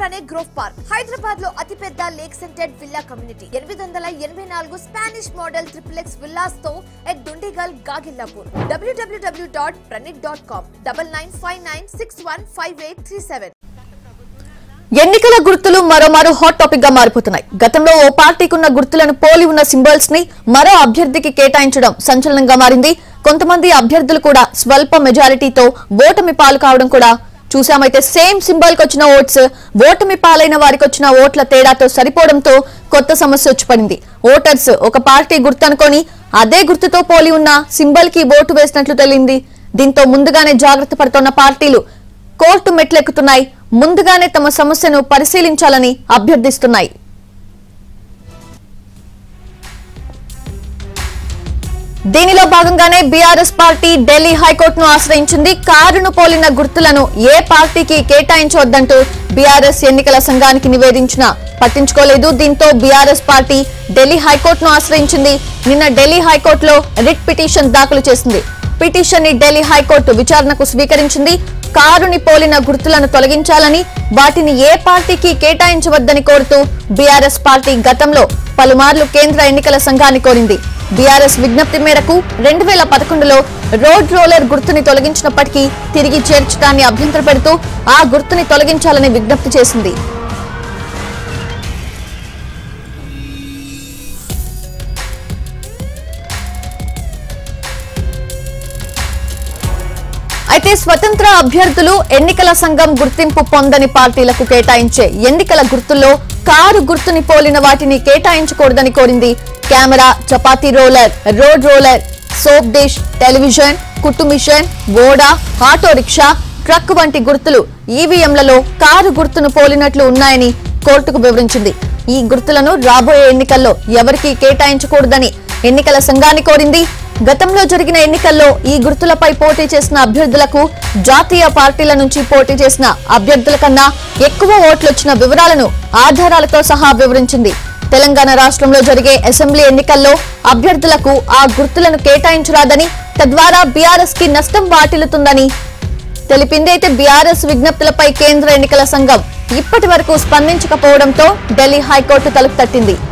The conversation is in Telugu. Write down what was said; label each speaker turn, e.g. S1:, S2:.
S1: ప్రణయ్ గ్రోవ్ పార్క్ హైదరాబాద్ లో అతిపెద్ద లేక్ సెంటెడ్ విల్లా కమ్యూనిటీ ఎనిమిది వందల ఎనభై నాలుగు Spanish model triple X villas తో at Dundigal Gagillapur W W W dot Pranik dot com double nine five nine six one five eight three seven
S2: ఎన్నికల గుర్తులు మరోమారు హాట్ టాపిక్ గా మారిపోతున్నాయి గతంలో ఓ పార్టీకి ఉన్న గుర్తులను పోలి ఉన్న సింబల్స్ ని మరో అభ్యర్థికి కేటాయించడం సంచలనంగా మారింది కొంతమంది అభ్యర్థులు కూడా స్వల్ప మెజారిటీతో ఓటమి పాలు కావడం కూడా చూసామైతే సేమ్ సింబల్ కి వచ్చిన ఓట్స్ ఓటమి పాలైన వారికి వచ్చిన ఓట్ల తేడాతో సరిపోవడంతో కొత్త సమస్య వచ్చి పడింది ఓటర్స్ ఒక పార్టీ గుర్తు అనుకొని అదే గుర్తుతో పోలి ఉన్న సింబల్ కి ఓటు వేసినట్లు తెలియంది దీంతో ముందుగానే జాగ్రత్త పడుతున్న పార్టీలు కోర్టు మెట్లెక్కుతున్నాయి ముందుగానే తమ సమస్యను పరిశీలించాలని అభ్యర్థిస్తున్నాయి దీనిలో భాగంగానే బీఆర్ఎస్ పార్టీ ఢిల్లీ హైకోర్టును ఆశ్రయించింది కారును పోలిన గుర్తులను ఏ పార్టీకి కేటాయించవద్దంటూ బీఆర్ఎస్ ఎన్నికల సంఘానికి నివేదించినా పట్టించుకోలేదు దీంతో బీఆర్ఎస్ పార్టీ ఢిల్లీ హైకోర్టును ఆశ్రయించింది నిన్న ఢిల్లీ హైకోర్టులో రిట్ పిటిషన్ దాఖలు చేసింది పిటిషన్ ని ఢిల్లీ హైకోర్టు విచారణకు స్వీకరించింది కారుని పోలిన గుర్తులను తొలగించాలని వాటిని ఏ పార్టీకి కేటాయించవద్దని కోరుతూ బీఆర్ఎస్ పార్టీ గతంలో పలుమార్లు కేంద్ర ఎన్నికల సంఘాన్ని కోరింది బీఆర్ఎస్ విజ్ఞప్తి మేరకు రెండు వేల పదకొండులో రోడ్ రోలర్ గుర్తుని తొలగించినప్పటికీ తిరిగి చేర్చడాన్ని అభ్యంతర పెడుతూ ఆ గుర్తుని తొలగించాలని విజ్ఞప్తి చేసింది అయితే స్వతంత్ర అభ్యర్థులు ఎన్నికల సంఘం గుర్తింపు పొందని పార్టీలకు కేటాయించే ఎన్నికల గుర్తుల్లో కారు గుర్తుని పోలిన వాటిని కేటాయించకూడదని కోరింది camera chapati roller road roller soap dish television కుట్టు మిషన్ ఓడా ఆటో రిక్షా ట్రక్ వంటి గుర్తులు ఈవీఎంలలో కారు గుర్తును పోలినట్లు ఉన్నాయని కోర్టుకు వివరించింది ఈ గుర్తులను రాబోయే ఎన్నికల్లో ఎవరికీ కేటాయించకూడదని ఎన్నికల సంఘాన్ని కోరింది గతంలో జరిగిన ఎన్నికల్లో ఈ గుర్తులపై పోటీ చేసిన అభ్యర్థులకు జాతీయ పార్టీల నుంచి పోటీ చేసిన అభ్యర్థుల కన్నా ఎక్కువ ఓట్లు వచ్చిన వివరాలను ఆధారాలతో సహా వివరించింది తెలంగాణ రాష్ట్రంలో జరిగే అసెంబ్లీ ఎన్నికల్లో అభ్యర్థులకు ఆ గుర్తులను కేటాయించరాదని తద్వారా బీఆర్ఎస్ కి నష్టం వాటిల్లుతుందని తెలిపింది అయితే బీఆర్ఎస్ విజ్ఞప్తులపై కేంద్ర ఎన్నికల సంఘం ఇప్పటి వరకు స్పందించకపోవడంతో ఢిల్లీ హైకోర్టు తలుపు తట్టింది